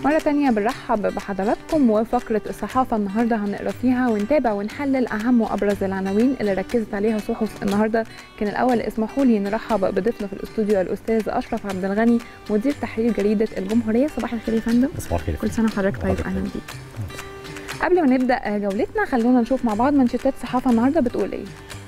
مرة تانية بنرحب بحضراتكم وفقرة الصحافة النهاردة هنقرا فيها ونتابع ونحلل أهم وأبرز العناوين اللي ركزت عليها صحف النهاردة كان الأول اسمحوا لي نرحب بضيفنا في الاستوديو الأستاذ أشرف عبد الغني مدير تحرير جريدة الجمهورية صباح الخير يا فندم صباح الخير كل سنة وحضرتك طيب وحضرتك أهلا طيب. بيك قبل ما نبدأ جولتنا خلونا نشوف مع بعض منشطات الصحافة النهاردة بتقول إيه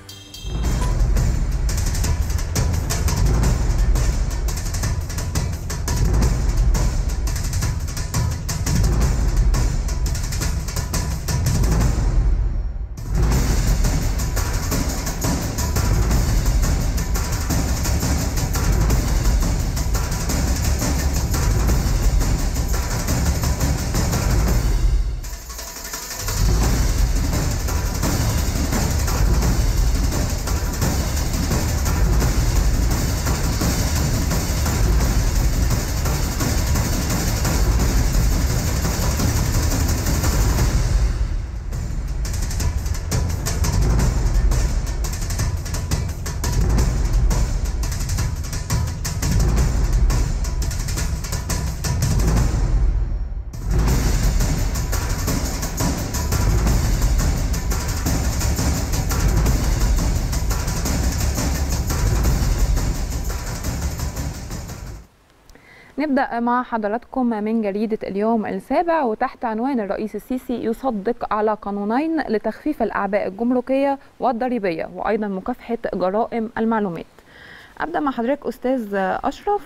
نبدأ مع حضراتكم من جريدة اليوم السابع وتحت عنوان الرئيس السيسي يصدق على قانونين لتخفيف الأعباء الجمركية والضريبية وأيضا مكافحة جرائم المعلومات أبدأ مع حضرتك أستاذ أشرف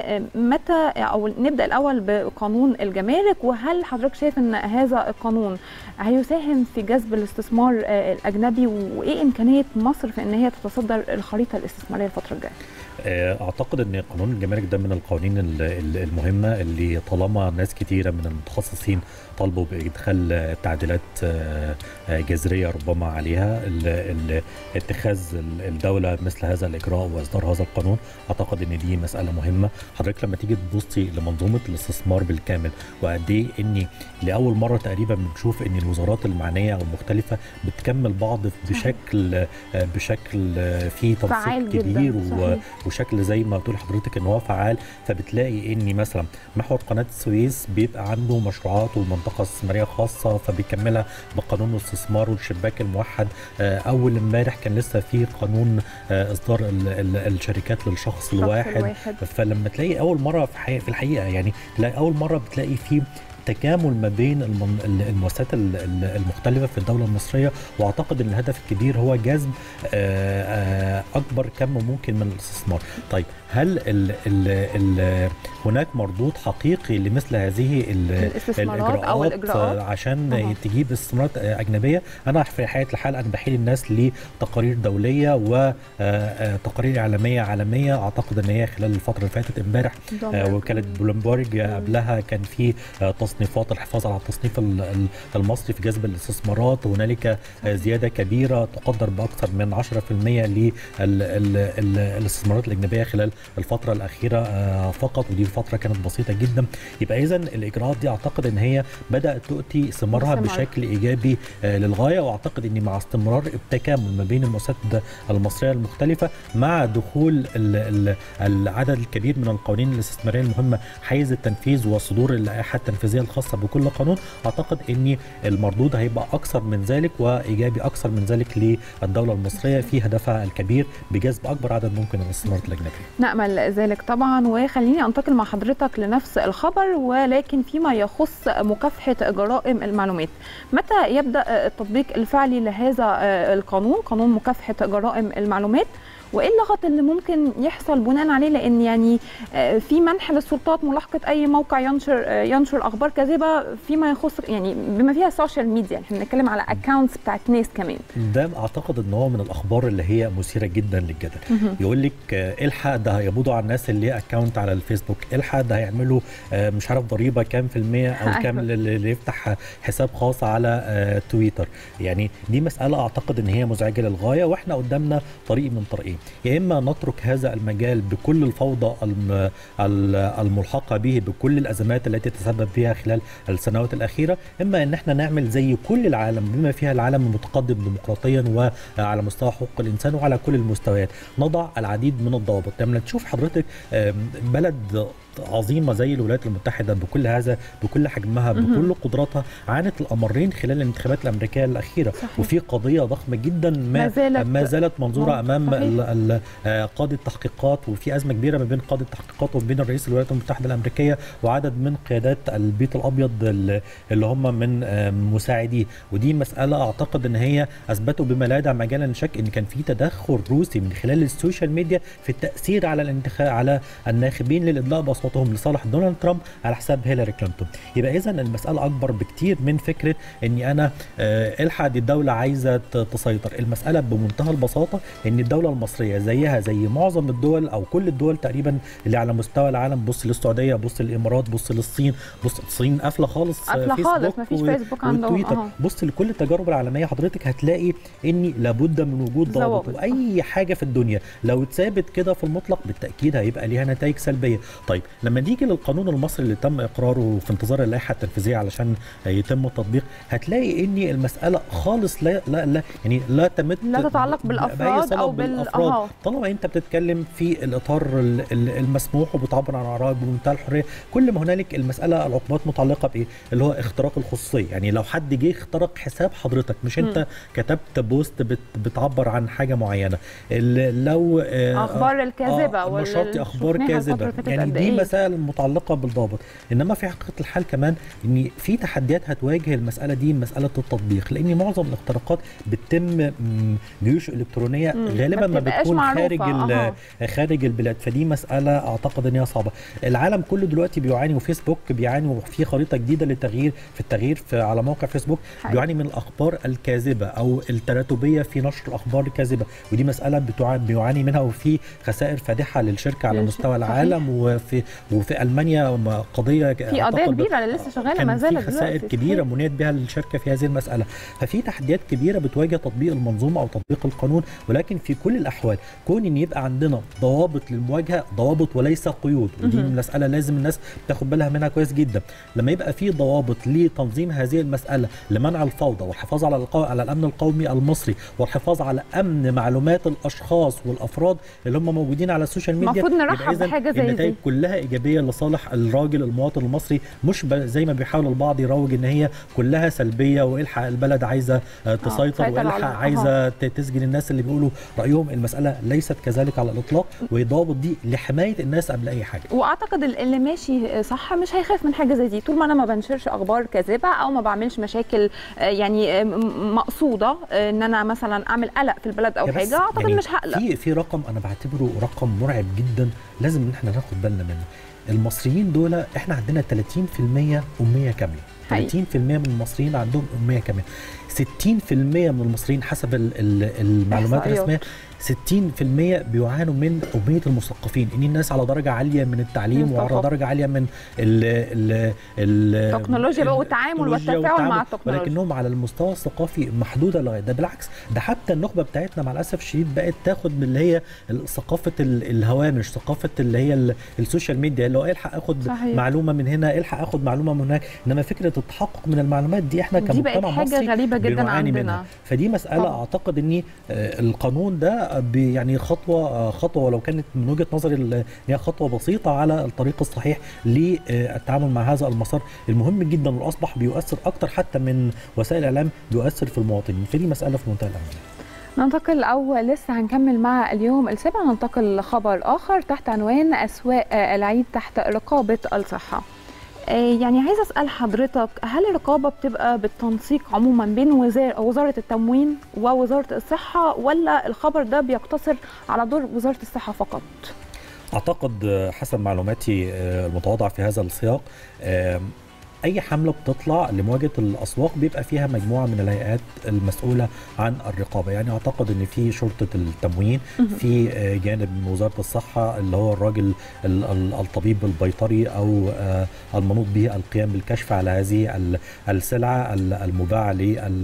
ومتى أو نبدأ الأول بقانون الجمارك وهل حضرتك شايف أن هذا القانون هيساهم في جذب الاستثمار الأجنبي وإيه إمكانية مصر في أن هي تتصدر الخريطة الاستثمارية الفترة الجاية؟ اعتقد ان قانون الجمارك ده من القوانين ال- ال- المهمه اللي طالما ناس كتيره من المتخصصين طالبوا بادخال تعديلات آه، آه، جذريه ربما عليها ال- ال- اتخاذ ال- الدوله مثل هذا الاجراء واصدار هذا القانون اعتقد ان دي مساله مهمه حضرتك لما تيجي تبصي لمنظومه الاستثمار بالكامل وقد ايه ان لاول مره تقريبا بنشوف ان الوزارات المعنيه او المختلفه بتكمل بعض بشكل آه، بشكل آه، فيه فعال تنسيق جداً، كبير و- صحيح. وشكل زي ما بتقول حضرتك ان هو فعال فبتلاقي ان مثلا محور قناه السويس بيبقى عنده مشروعات ومنطقه استثماريه خاصه فبيكملها بقانون الاستثمار والشباك الموحد آه، اول امبارح كان لسه في قانون آه، اصدار ال- ال- الشركات للشخص الشخص الواحد الواحد. فلما تلاقي اول مره في حقيقة في الحقيقه يعني تلاقي اول مره بتلاقي في تكامل ما بين المن- ال- المؤسسات ال- ال- المختلفه في الدوله المصريه واعتقد ان الهدف الكبير هو جذب آه، آه، اكبر كم ممكن من الاستثمار طيب هل ال ال ال هناك مردود حقيقي لمثل هذه ال- الاستثمارات أو الإجراءات آه، عشان أها. تجيب استثمارات آه، اجنبيه انا في حقيقه الحال انا بحيل الناس لتقارير دوليه وتقارير اعلاميه عالميه اعتقد ان هي خلال الفتره اللي فاتت امبارح آه، وكاله بلومبورج آه، قبلها كان في آه، تصنيفات الحفاظ على التصنيف ال- ال- المصري في جذب الاستثمارات وهنالك آه، زياده كبيره تقدر باكثر من 10% للاستثمارات الاجنبيه خلال الفتره الاخيره آه، فقط ودي فتره كانت بسيطه جدا يبقى اذا الاجراءات دي اعتقد ان هي بدات تؤتي ثمارها ثمار. بشكل ايجابي آه، للغايه واعتقد ان مع استمرار التكامل ما بين المؤسسات المصريه المختلفه مع دخول ال- ال- العدد الكبير من القوانين الاستثماريه المهمه حيز التنفيذ وصدور اللائحه التنفيذيه الخاصه بكل قانون اعتقد ان المردود هيبقى اكثر من ذلك وايجابي اكثر من ذلك للدوله المصريه في هدفها الكبير بجذب اكبر عدد ممكن من الاستثمارات الاجنبيه. نأمل ذلك طبعا وخليني أنتقل مع حضرتك لنفس الخبر ولكن فيما يخص مكافحة جرائم المعلومات متى يبدأ التطبيق الفعلي لهذا القانون قانون مكافحة جرائم المعلومات وايه اللغط اللي ممكن يحصل بناء عليه لان يعني آه، في منح للسلطات ملاحقه اي موقع ينشر آه، ينشر اخبار كاذبه فيما يخص يعني بما فيها السوشيال ميديا احنا بنتكلم على اكونتس بتاعت ناس كمان ده اعتقد ان هو من الاخبار اللي هي مثيره جدا للجدل مهم. يقول لك آه، الحق ده هيقبضوا على الناس اللي ليه اكونت على الفيسبوك الحق ده هيعملوا آه، مش عارف ضريبه كام في الميه او كام أيوة. اللي اللي يفتح حساب خاص على آه، تويتر يعني دي مساله اعتقد ان هي مزعجه للغايه واحنا قدامنا طريق من طريقين يا اما نترك هذا المجال بكل الفوضى الملحقه به بكل الازمات التي تسبب فيها خلال السنوات الاخيره اما ان احنا نعمل زي كل العالم بما فيها العالم المتقدم ديمقراطيا وعلى مستوى حقوق الانسان وعلى كل المستويات نضع العديد من الضوابط لما تشوف حضرتك بلد عظيمه زي الولايات المتحده بكل هذا بكل حجمها بكل قدراتها عانت الامرين خلال الانتخابات الامريكيه الاخيره صحيح. وفي قضيه ضخمه جدا ما, ما زالت, ما زالت منظوره امام قاضي التحقيقات وفي ازمه كبيره ما بين قاضي التحقيقات وما بين الرئيس الولايات المتحده الامريكيه وعدد من قيادات البيت الابيض اللي هم من مساعديه ودي مساله اعتقد ان هي اثبتوا بما لا يدع مجالا للشك ان كان في تدخل روسي من خلال السوشيال ميديا في التاثير على الانتخاب على الناخبين للادلاء اصواتهم لصالح دونالد ترامب على حساب هيلاري كلينتون يبقى اذا المساله اكبر بكتير من فكره اني انا آه الحق دي الدوله عايزه تسيطر المساله بمنتهى البساطه ان الدوله المصريه زيها زي معظم الدول او كل الدول تقريبا اللي على مستوى العالم بص للسعوديه بص للامارات بص للصين بص الصين قافله خالص قافله خالص مفيش فيسبوك عندهم أه. بص لكل التجارب العالميه حضرتك هتلاقي ان لابد من وجود ضوابط واي حاجه في الدنيا لو اتثابت كده في المطلق بالتاكيد هيبقى ليها نتائج سلبيه طيب لما نيجي للقانون المصري اللي تم اقراره في انتظار اللائحه التنفيذيه علشان يتم التطبيق هتلاقي ان المساله خالص لا لا لا يعني لا تمت لا تتعلق بالافراد او بالافراد آه. طالما انت بتتكلم في الاطار المسموح وبتعبر عن ارائك بمنتهى الحريه كل ما هنالك المساله العقوبات متعلقه بايه اللي هو اختراق الخصوصيه يعني لو حد جه اخترق حساب حضرتك مش انت م. كتبت بوست بت بتعبر عن حاجه معينه لو اخبار الكاذبه آه نشرت اخبار كاذبه يعني دي مسائل متعلقه بالضابط انما في حقيقه الحال كمان ان في تحديات هتواجه المساله دي مساله التطبيق لان معظم الاختراقات بتتم جيوش الكترونيه غالبا ما بتكون خارج أه. خارج البلاد فدي مساله اعتقد ان هي صعبه العالم كله دلوقتي بيعاني وفيسبوك بيعاني وفي خريطه جديده للتغيير في التغيير في على موقع فيسبوك حي. بيعاني من الاخبار الكاذبه او التراتبيه في نشر الاخبار الكاذبه ودي مساله بيعاني منها وفي خسائر فادحه للشركه على مستوى العالم وفي وفي المانيا قضيه في قضيه كبيره اللي لسه شغاله ما زالت في خسائر كبيره منيت بها للشركه في هذه المساله ففي تحديات كبيره بتواجه تطبيق المنظومه او تطبيق القانون ولكن في كل الاحوال كون ان يبقى عندنا ضوابط للمواجهه ضوابط وليس قيود ودي مساله لازم الناس تاخد بالها منها كويس جدا لما يبقى في ضوابط لتنظيم هذه المساله لمنع الفوضى والحفاظ على القو... على الامن القومي المصري والحفاظ على امن معلومات الاشخاص والافراد اللي هم موجودين على السوشيال ميديا المفروض نرحب بحاجه زي النتائج كلها ايجابيه لصالح الراجل المواطن المصري مش زي ما بيحاول البعض يروج ان هي كلها سلبيه والحق البلد عايزه تسيطر والحق عايزه تسجن الناس اللي بيقولوا رايهم المساله ليست كذلك على الاطلاق والضوابط دي لحمايه الناس قبل اي حاجه واعتقد اللي ماشي صح مش هيخاف من حاجه زي دي طول ما انا ما بنشرش اخبار كاذبه او ما بعملش مشاكل يعني مقصوده ان انا مثلا اعمل قلق في البلد او حاجه اعتقد يعني مش هقلق في في رقم انا بعتبره رقم مرعب جدا لازم ان احنا ناخد بالنا منه المصريين دول احنا عندنا 30% اميه كامله 30% من المصريين عندهم اميه كامله 60% من المصريين حسب ال ال المعلومات الرسميه 60% بيعانوا من أمية المثقفين إن الناس على درجة عالية من التعليم وعلى درجة عالية من التكنولوجيا بقى والتعامل والتفاعل مع التكنولوجيا ولكنهم على المستوى الثقافي محدودة لغاية ده بالعكس ده حتى النخبة بتاعتنا مع الأسف الشديد بقت تاخد من اللي هي ثقافة الهوامش ثقافة اللي هي السوشيال ميديا اللي هو الحق اخد صحيح. معلومة من هنا الحق اخد معلومة من هناك انما فكرة التحقق من المعلومات دي احنا كمجتمع مصري دي بقت حاجة غريبة جدا عندنا منها. فدي مسألة طبعا. اعتقد ان القانون ده يعني خطوه خطوه ولو كانت من وجهه نظري هي خطوه بسيطه على الطريق الصحيح للتعامل مع هذا المسار المهم جدا واصبح بيؤثر اكتر حتى من وسائل الاعلام بيؤثر في المواطنين فدي مساله في منتهى الاهميه ننتقل أو لسه هنكمل مع اليوم السابع ننتقل لخبر آخر تحت عنوان أسواق العيد تحت رقابة الصحة يعني عايزه اسال حضرتك هل الرقابه بتبقى بالتنسيق عموما بين وزاره التموين ووزاره الصحه ولا الخبر ده بيقتصر على دور وزاره الصحه فقط؟ اعتقد حسب معلوماتي المتواضعه في هذا السياق اي حمله بتطلع لمواجهه الاسواق بيبقى فيها مجموعه من الهيئات المسؤوله عن الرقابه يعني اعتقد ان في شرطه التموين في جانب من وزاره الصحه اللي هو الراجل الطبيب البيطري او المنوط به القيام بالكشف على هذه السلعه المباعه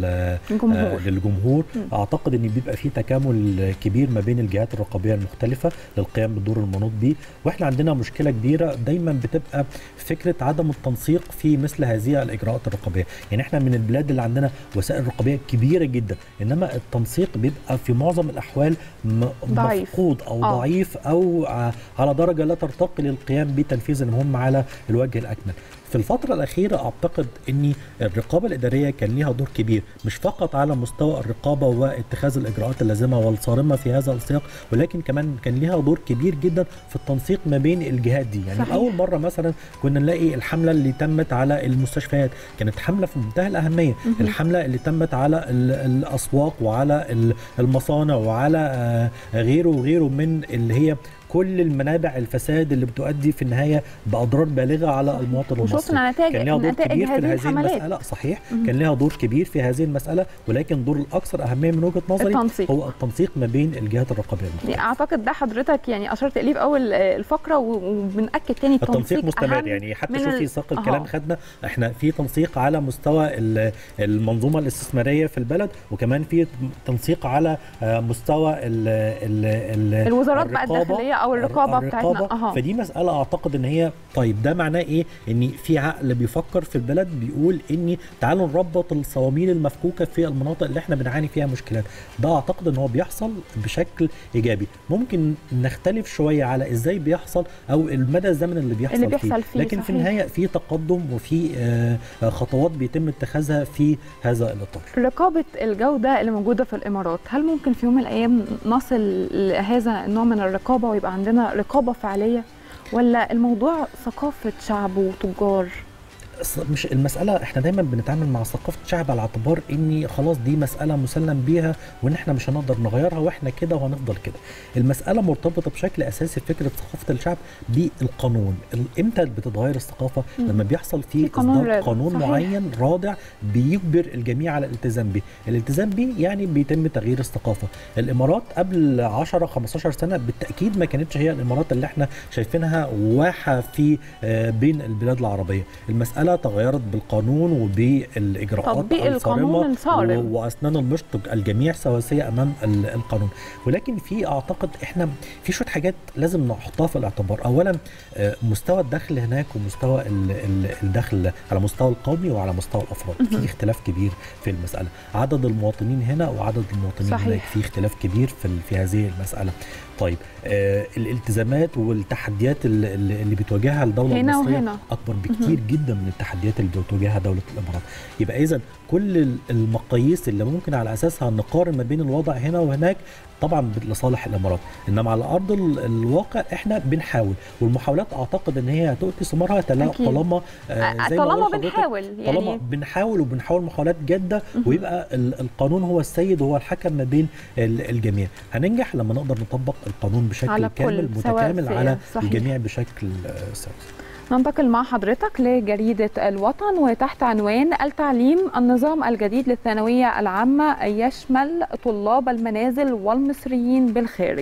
للجمهور اعتقد ان بيبقى في تكامل كبير ما بين الجهات الرقابيه المختلفه للقيام بالدور المنوط به واحنا عندنا مشكله كبيره دايما بتبقى فكره عدم التنسيق في مثل هذه الاجراءات الرقابيه يعني احنا من البلاد اللي عندنا وسائل رقابيه كبيره جدا انما التنسيق بيبقى في معظم الاحوال ضعيف. مفقود او آه. ضعيف او على درجه لا ترتقي للقيام بتنفيذ المهمه على الوجه الاكمل في الفترة الأخيرة أعتقد أن الرقابة الإدارية كان لها دور كبير مش فقط على مستوى الرقابة واتخاذ الإجراءات اللازمة والصارمة في هذا السياق ولكن كمان كان لها دور كبير جدا في التنسيق ما بين الجهات دي يعني صحيح. أول مرة مثلا كنا نلاقي الحملة اللي تمت على المستشفيات كانت حملة في منتهى الأهمية مهم. الحملة اللي تمت على ال- الأسواق وعلى ال- المصانع وعلى آه، غيره وغيره من اللي هي كل المنابع الفساد اللي بتؤدي في النهايه باضرار بالغه على المواطن المصري وشفنا نتائج كان لها دور نتائج كبير في هذه هذه الحملات المساله صحيح مهم. كان لها دور كبير في هذه المساله ولكن الدور الاكثر اهميه من وجهه نظري التنسيق. هو التنسيق ما بين الجهات الرقابيه المختلفه يعني اعتقد ده حضرتك يعني اشرت اليه في اول آه، الفقره و- وبناكد تاني التنسيق, التنسيق مستمر أهم يعني حتى من شوفي ال- ساق أها. الكلام خدنا احنا في تنسيق على مستوى ال- المنظومه الاستثماريه في البلد وكمان في تنسيق على آه، مستوى ال ال ال الوزارات بقى الرقابة- الداخليه او الرقابه بتاعتنا الرقابة. اها فدي مساله اعتقد ان هي طيب ده معناه ايه ان في عقل بيفكر في البلد بيقول ان تعالوا نربط الصواميل المفكوكه في المناطق اللي احنا بنعاني فيها مشكلات ده اعتقد ان هو بيحصل بشكل ايجابي ممكن نختلف شويه على ازاي بيحصل او المدى الزمن اللي بيحصل, اللي بيحصل فيه، لكن في صحيح. النهايه في تقدم وفي آه، خطوات بيتم اتخاذها في هذا الاطار رقابة الجودة اللي موجودة في الإمارات هل ممكن في يوم من الأيام نصل لهذا النوع من الرقابة ويبقى عندنا رقابة فعلية ولا الموضوع ثقافة شعب وتجار أصل مش المساله احنا دايما بنتعامل مع ثقافه الشعب على اعتبار ان خلاص دي مساله مسلم بيها وان احنا مش هنقدر نغيرها واحنا كده وهنفضل كده المساله مرتبطه بشكل اساسي بفكره ثقافه الشعب بالقانون ال- امتى بتتغير الثقافه مم. لما بيحصل في في قانون اصدار رادع. قانون صحيح. معين رادع بيجبر الجميع على الالتزام به الالتزام به يعني بيتم تغيير الثقافه الامارات قبل 10 15 سنه بالتاكيد ما كانتش هي الامارات اللي احنا شايفينها واحه في آه، بين البلاد العربيه المساله تغيرت بالقانون وبالاجراءات تطبيق القانون الصارمة الصارم. و- واسنان المشط الجميع سواسيه امام ال- القانون ولكن في اعتقد احنا في شويه حاجات لازم نحطها في الاعتبار اولا آه، مستوى الدخل هناك ومستوى ال- ال- الدخل على مستوى القومي وعلى مستوى الافراد مهم. في اختلاف كبير في المساله عدد المواطنين هنا وعدد المواطنين صحيح. هناك في اختلاف كبير في ال- في هذه المساله طيب آه الالتزامات والتحديات اللي, اللي بتواجهها الدوله هنا المصريه وهنا. اكبر بكتير جدا من التحديات اللي بتواجهها دوله الامارات يبقى اذا كل ال- المقاييس اللي ممكن على اساسها نقارن ما بين الوضع هنا وهناك طبعا لصالح الامارات انما على ارض ال- الواقع احنا بنحاول والمحاولات اعتقد ان هي هتؤتي ثمارها تلا- أكيد. طالما آه، زي ما طالما بقول لحضرتك، بنحاول طالما يعني بنحاول وبنحاول محاولات جاده مهم. ويبقى ال- القانون هو السيد وهو الحكم ما بين ال- الجميع هننجح لما نقدر نطبق القانون بشكل على الكل، كامل سواء متكامل في- على صحيح. الجميع بشكل آه، سوي ننتقل مع حضرتك لجريدة الوطن وتحت عنوان التعليم النظام الجديد للثانوية العامة يشمل طلاب المنازل والمصريين بالخارج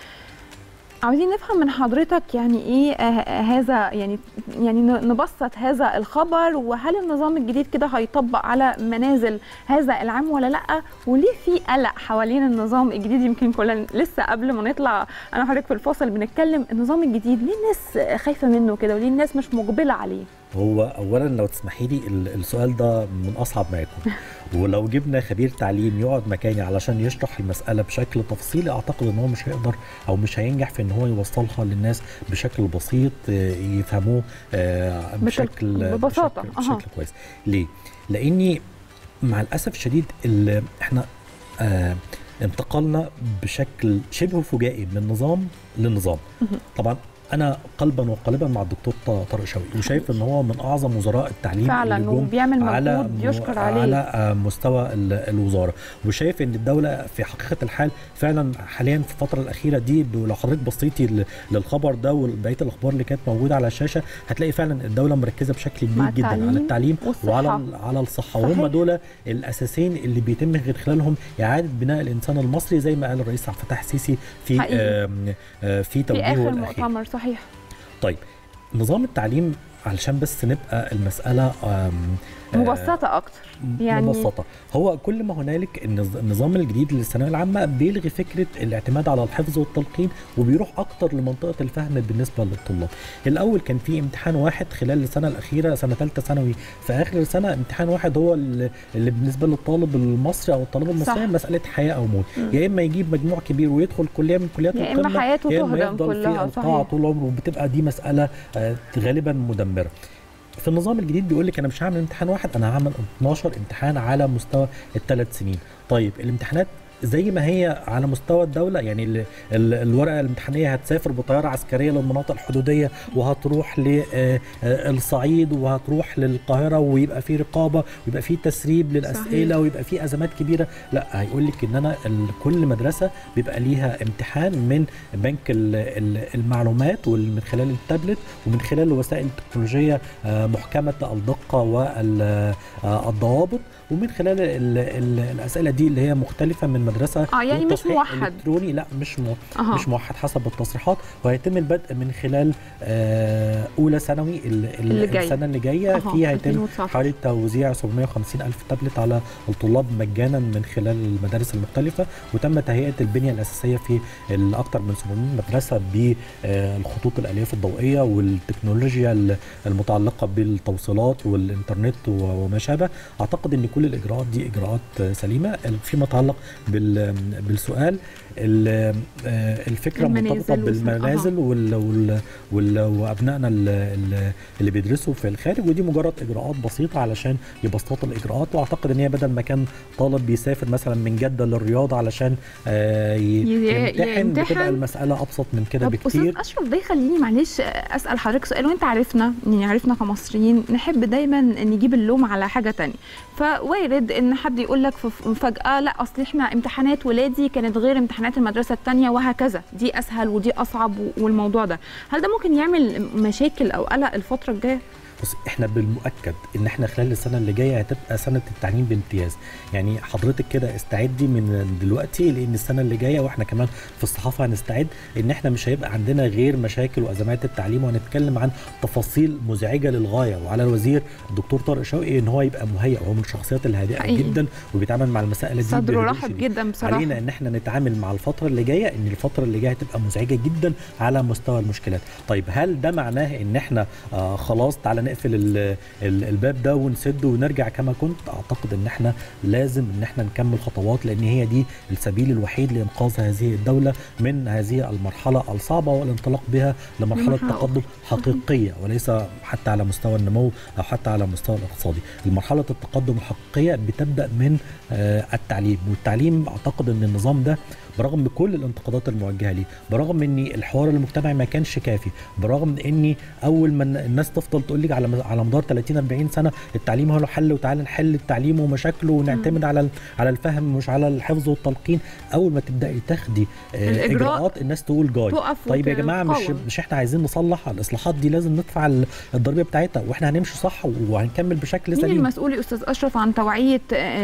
عاوزين نفهم من حضرتك يعني ايه آه هذا يعني يعني ن- نبسط هذا الخبر وهل النظام الجديد كده هيطبق على منازل هذا العام ولا لا وليه في قلق حوالين النظام الجديد يمكن كلنا لسه قبل ما نطلع انا وحضرتك في الفاصل بنتكلم النظام الجديد ليه الناس خايفه منه كده وليه الناس مش مقبله عليه هو اولا لو تسمحي لي ال- السؤال ده من اصعب ما يكون ولو جبنا خبير تعليم يقعد مكاني علشان يشرح المساله بشكل تفصيلي اعتقد ان هو مش هيقدر او مش هينجح في ان هو يوصلها للناس بشكل بسيط آه، يفهموه آه، بشكل ببساطة، بشكل, أها. بشكل كويس ليه لاني مع الاسف الشديد ال- احنا آه انتقلنا بشكل شبه فجائي من نظام لنظام مهم. طبعا انا قلبا وقالبا مع الدكتور طارق شوقي وشايف ان هو من اعظم وزراء التعليم فعلا وبيعمل مجهود يشكر عليه على مستوى الوزاره وشايف ان الدوله في حقيقه الحال فعلا حاليا في الفتره الاخيره دي لو حضرتك بصيتي للخبر ده وبقيه الاخبار اللي كانت موجوده على الشاشه هتلاقي فعلا الدوله مركزه بشكل كبير جدا على التعليم والصحة. وعلى على الصحه وهم دول الاساسين اللي بيتم من خلالهم اعاده بناء الانسان المصري زي ما قال الرئيس عبد الفتاح السيسي في حقيقي. في توجيهه في اخر الاخير مؤتمر صحيح طيب نظام التعليم علشان بس نبقى المساله مبسطه اكتر يعني مبسطه هو كل ما هنالك النظام الجديد للثانويه العامه بيلغي فكره الاعتماد على الحفظ والتلقين وبيروح اكتر لمنطقه الفهم بالنسبه للطلاب الاول كان في امتحان واحد خلال السنه الاخيره سنه ثالثه ثانوي في اخر سنه امتحان واحد هو اللي بالنسبه للطالب المصري او الطالبه المصريه مساله حياه او موت يا اما يجيب مجموع كبير ويدخل كليه من كليات يا اما حياته تهدم كلها في القاع طول عمره وبتبقى دي مساله غالبا مدمره في النظام الجديد بيقول لك انا مش هعمل امتحان واحد انا هعمل 12 امتحان على مستوى الثلاث سنين طيب الامتحانات زي ما هي على مستوى الدوله يعني ال ال الورقه الامتحانيه هتسافر بطياره عسكريه للمناطق الحدوديه وهتروح للصعيد وهتروح للقاهره ويبقى في رقابه ويبقى في تسريب للاسئله صحيح. ويبقى في ازمات كبيره لا هيقول لك ان انا كل مدرسه بيبقى ليها امتحان من بنك المعلومات ومن خلال التابلت ومن خلال وسائل تكنولوجيه محكمه الدقه والضوابط ومن خلال ال ال الاسئله دي اللي هي مختلفه من مدرسه اه يعني مش موحد الكتروني لا مش مو أه. مش موحد حسب التصريحات وهيتم البدء من خلال آه اولى ثانوي اللي جاي. السنه اللي جايه أه. فيها هيتم حوالي توزيع 750 الف تابلت على الطلاب مجانا من خلال المدارس المختلفه وتم تهيئه البنيه الاساسيه في اكثر من 700 مدرسه بالخطوط الالياف الضوئيه والتكنولوجيا المتعلقه بالتوصيلات والانترنت وما شابه اعتقد ان كل الاجراءات دي اجراءات سليمه فيما يتعلق بالسؤال الفكره مرتبطه بالمنازل وال وال وال وابنائنا اللي بيدرسوا في الخارج ودي مجرد اجراءات بسيطه علشان يبسطوا الاجراءات واعتقد ان هي بدل ما كان طالب بيسافر مثلا من جده للرياض علشان يمتحن بتبقى المساله ابسط من كده بكتير استاذ اشرف ده يخليني معلش اسال حضرتك سؤال وانت عرفنا يعني عرفنا كمصريين نحب دايما نجيب اللوم على حاجه ثانيه فوارد ان حد يقول لك فجاه لا اصل احنا امتحانات ولادي كانت غير امتحانات المدرسه الثانيه وهكذا دي اسهل ودي اصعب والموضوع ده هل ده ممكن يعمل مشاكل او قلق الفتره الجايه بص احنا بالمؤكد ان احنا خلال السنه اللي جايه هتبقى سنه التعليم بامتياز يعني حضرتك كده استعدي من دلوقتي لان السنه اللي جايه واحنا كمان في الصحافه هنستعد ان احنا مش هيبقى عندنا غير مشاكل وازمات التعليم وهنتكلم عن تفاصيل مزعجه للغايه وعلى الوزير الدكتور طارق شوقي ان هو يبقى مهيئ هو من الشخصيات الهادئه حقيقي. جدا وبيتعامل مع المسائل دي صدره رحب جدا بصراحه علينا ان احنا نتعامل مع الفتره اللي جايه ان الفتره اللي جايه هتبقى مزعجه جدا على مستوى المشكلات طيب هل ده معناه ان احنا آه خلاص تعالى نقفل الباب ده ونسده ونرجع كما كنت اعتقد ان احنا لازم ان احنا نكمل خطوات لان هي دي السبيل الوحيد لانقاذ هذه الدوله من هذه المرحله الصعبه والانطلاق بها لمرحله تقدم حقيقيه وليس حتى على مستوى النمو او حتى على مستوى الاقتصادي المرحله التقدم الحقيقيه بتبدا من التعليم والتعليم اعتقد ان النظام ده برغم كل الانتقادات الموجهه ليه برغم ان الحوار المجتمعي ما كانش كافي برغم ان اول ما الناس تفضل تقول لك على على مدار 30 40 سنه التعليم هو له حل وتعالى نحل التعليم ومشاكله ونعتمد على على الفهم مش على الحفظ والتلقين اول ما تبداي تاخدي اجراءات الناس تقول جاي طيب يا جماعه مش مش احنا عايزين نصلح الاصلاحات دي لازم ندفع الضريبه بتاعتها واحنا هنمشي صح وهنكمل بشكل سليم مين المسؤول يا استاذ اشرف عن توعيه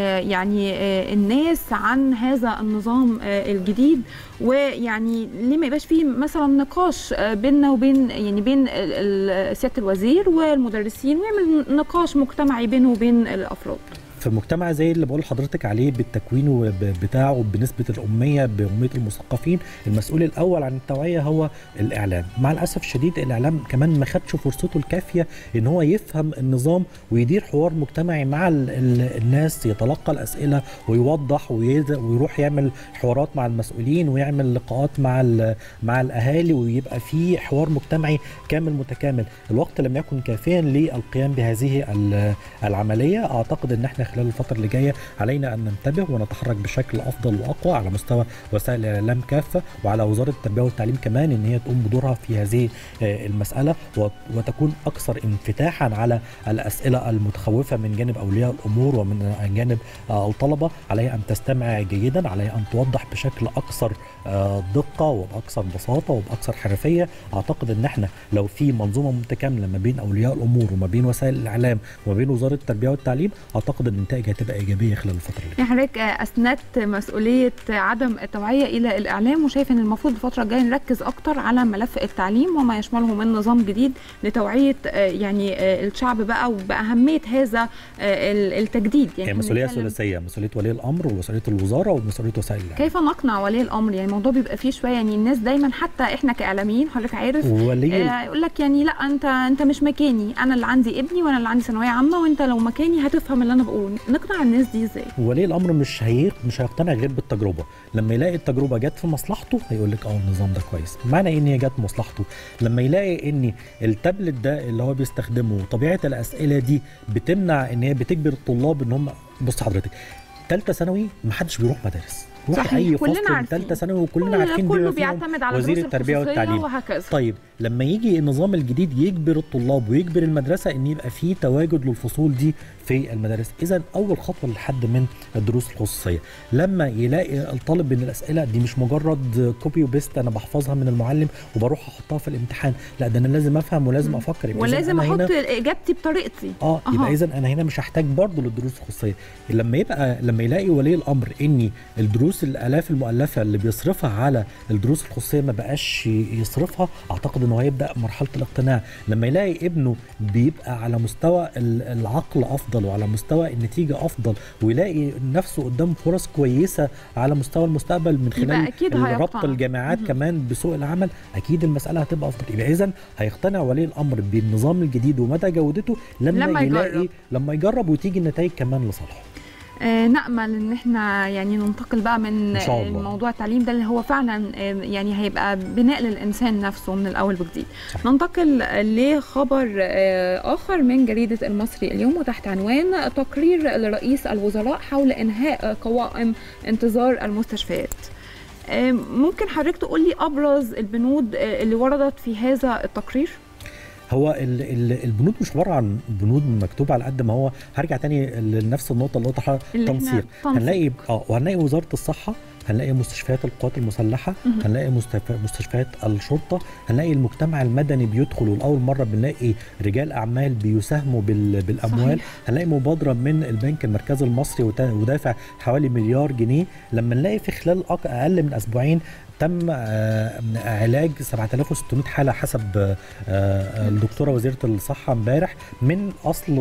يعني الناس عن هذا النظام الجديد ويعني ليه ما يبقاش فيه مثلا نقاش بيننا وبين يعني بين سياده الوزير والمدرسين ويعمل نقاش مجتمعي بينه وبين الافراد في مجتمع زي اللي بقول لحضرتك عليه بالتكوين بتاعه بنسبه الاميه باميه المثقفين المسؤول الاول عن التوعيه هو الاعلام مع الاسف الشديد الاعلام كمان ما خدش فرصته الكافيه ان هو يفهم النظام ويدير حوار مجتمعي مع ال ال الناس يتلقى الاسئله ويوضح ويروح يعمل حوارات مع المسؤولين ويعمل لقاءات مع مع الاهالي ويبقى في حوار مجتمعي كامل متكامل الوقت لم يكن كافيا للقيام بهذه العمليه اعتقد ان احنا خلال خلال الفتره اللي جايه علينا ان ننتبه ونتحرك بشكل افضل واقوى على مستوى وسائل الاعلام كافه وعلى وزاره التربيه والتعليم كمان ان هي تقوم بدورها في هذه المساله وتكون اكثر انفتاحا على الاسئله المتخوفه من جانب اولياء الامور ومن جانب الطلبه عليها ان تستمع جيدا عليها ان توضح بشكل اكثر دقه وباكثر بساطه وباكثر حرفيه اعتقد ان احنا لو في منظومه متكامله ما بين اولياء الامور وما بين وسائل الاعلام وما بين وزاره التربيه والتعليم اعتقد ان النتائج هتبقى ايجابيه خلال الفتره اللي جايه. حضرتك اسندت مسؤوليه عدم التوعيه الى الاعلام وشايف ان المفروض الفتره الجايه نركز اكتر على ملف التعليم وما يشمله من نظام جديد لتوعيه يعني الشعب بقى وباهميه هذا التجديد يعني هي مسؤوليه ثلاثيه مسؤوليه ولي الامر ومسؤوليه الوزاره ومسؤوليه وسائل الاعلام كيف نقنع ولي الامر يعني الموضوع بيبقى فيه شويه يعني الناس دايما حتى احنا كاعلاميين حضرتك عارف ولي آه يقول لك يعني لا انت انت مش مكاني انا اللي عندي ابني وانا اللي عندي ثانويه عامه وانت لو مكاني هتفهم اللي انا بقوله نقنع الناس دي ازاي ولي الامر مش هي مش هيقتنع غير بالتجربه لما يلاقي التجربه جت في مصلحته هيقول لك اه النظام ده كويس معنى ان هي جت مصلحته لما يلاقي ان التابلت ده اللي هو بيستخدمه طبيعه الاسئله دي بتمنع ان هي بتجبر الطلاب ان هم بص حضرتك ثالثه ثانوي ما حدش بيروح مدارس روح اي فصل من ثالثه ثانوي وكلنا عارفين كله بيعتمد على وزير التربيه والتعليم وهكذا طيب لما يجي النظام الجديد يجبر الطلاب ويجبر المدرسه ان يبقى في تواجد للفصول دي في المدارس اذا اول خطوه لحد من الدروس الخصوصيه لما يلاقي الطالب ان الاسئله دي مش مجرد كوبي وبيست انا بحفظها من المعلم وبروح احطها في الامتحان لا ده انا لازم افهم ولازم افكر ولازم احط اجابتي بطريقتي اه يبقى اذا انا هنا مش هحتاج برضه للدروس الخصوصيه لما يبقى لما يلاقي ولي الامر ان الدروس الالاف المؤلفه اللي بيصرفها على الدروس الخصوصيه ما بقاش يصرفها اعتقد انه هيبدا مرحله الاقتناع لما يلاقي ابنه بيبقى على مستوى العقل افضل وعلى مستوى النتيجه افضل ويلاقي نفسه قدام فرص كويسه على مستوى المستقبل من خلال ربط الجامعات كمان بسوق العمل اكيد المساله هتبقى افضل يبقى اذا هيقتنع ولي الامر بالنظام الجديد ومدى جودته لما, لما يلاقي يجرب. لما يجرب وتيجي النتائج كمان لصالحه آه نامل ان احنا يعني ننتقل بقى من إن شاء الله. موضوع التعليم ده اللي هو فعلا آه يعني هيبقى بناء للانسان نفسه من الاول وجديد صح. ننتقل لخبر آه اخر من جريده المصري اليوم وتحت عنوان تقرير لرئيس الوزراء حول انهاء قوائم انتظار المستشفيات آه ممكن حضرتك تقول لي ابرز البنود آه اللي وردت في هذا التقرير هو ال ال البنود مش عباره عن بنود مكتوبه على قد ما هو هرجع تاني لنفس النقطه اللي قلت اللي إحنا تنسيق تنسيق. هنلاقي اه وهنلاقي وزاره الصحه هنلاقي مستشفيات القوات المسلحه مهم. هنلاقي مستف- مستشفيات الشرطه هنلاقي المجتمع المدني بيدخل ولاول مره بنلاقي رجال اعمال بيساهموا بال- بالاموال صحيح. هنلاقي مبادره من البنك المركزي المصري وتا- ودافع حوالي مليار جنيه لما نلاقي في خلال أق- اقل من اسبوعين تم آه، علاج 7600 حاله حسب آه، آه، الدكتوره وزيره الصحه امبارح من اصل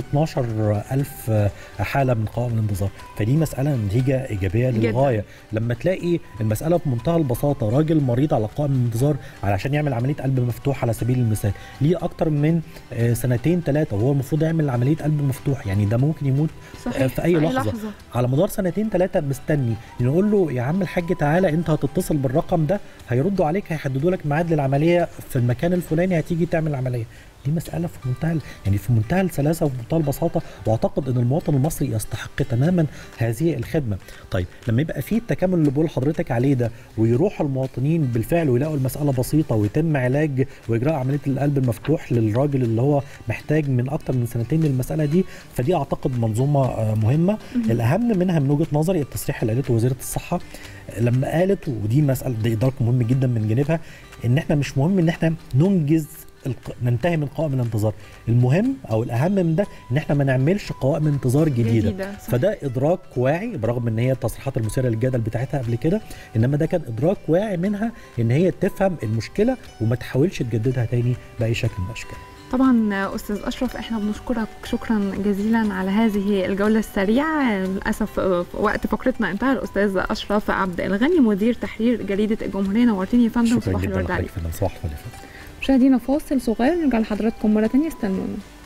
12000 آه، حاله من قوائم الانتظار فدي مساله نتيجه ايجابيه جداً. للغايه لما تلاقي المساله بمنتهى البساطه راجل مريض على قائمه الانتظار علشان يعمل عمليه قلب مفتوح على سبيل المثال ليه اكتر من آه، سنتين ثلاثه وهو المفروض يعمل عمليه قلب مفتوح يعني ده ممكن يموت صحيح في أي لحظة. على مدار سنتين ثلاثه مستني نقول له يا عم الحاج تعالى انت هتتصل بالرقم ده هيردوا عليك هيحددوا لك ميعاد للعمليه في المكان الفلاني هتيجي تعمل العمليه دي مساله في منتهى ال- يعني في منتهى السلاسه وفي منتهى البساطه واعتقد ان المواطن المصري يستحق تماما هذه الخدمه طيب لما يبقى في التكامل اللي بقول لحضرتك عليه ده ويروح المواطنين بالفعل ويلاقوا المساله بسيطه ويتم علاج واجراء عمليه القلب المفتوح للراجل اللي هو محتاج من اكتر من سنتين للمساله دي فدي اعتقد منظومه آه، مهمه الاهم منها من وجهه نظري التصريح اللي قالته وزيره الصحه لما قالت ودي مساله ده ادراك مهم جدا من جانبها ان احنا مش مهم ان احنا ننجز الق- ننتهي من قوائم الانتظار المهم او الاهم من ده ان احنا ما نعملش قوائم انتظار جديده, جديدة، صح. فده ادراك واعي برغم ان هي التصريحات المثيره للجدل بتاعتها قبل كده انما ده كان ادراك واعي منها ان هي تفهم المشكله وما تحاولش تجددها تاني باي شكل من الاشكال طبعا استاذ اشرف احنا بنشكرك شكرا جزيلا على هذه الجوله السريعه للاسف آه، وقت فقرتنا انتهى الاستاذ اشرف عبد الغني مدير تحرير جريده الجمهوريه نورتني يا فندم شكرا صباح جدا الورد عليك لحضرتك يا فندم. صباح الفل يا فندم. مشاهدينا فاصل صغير نرجع لحضراتكم مره ثانيه استنونا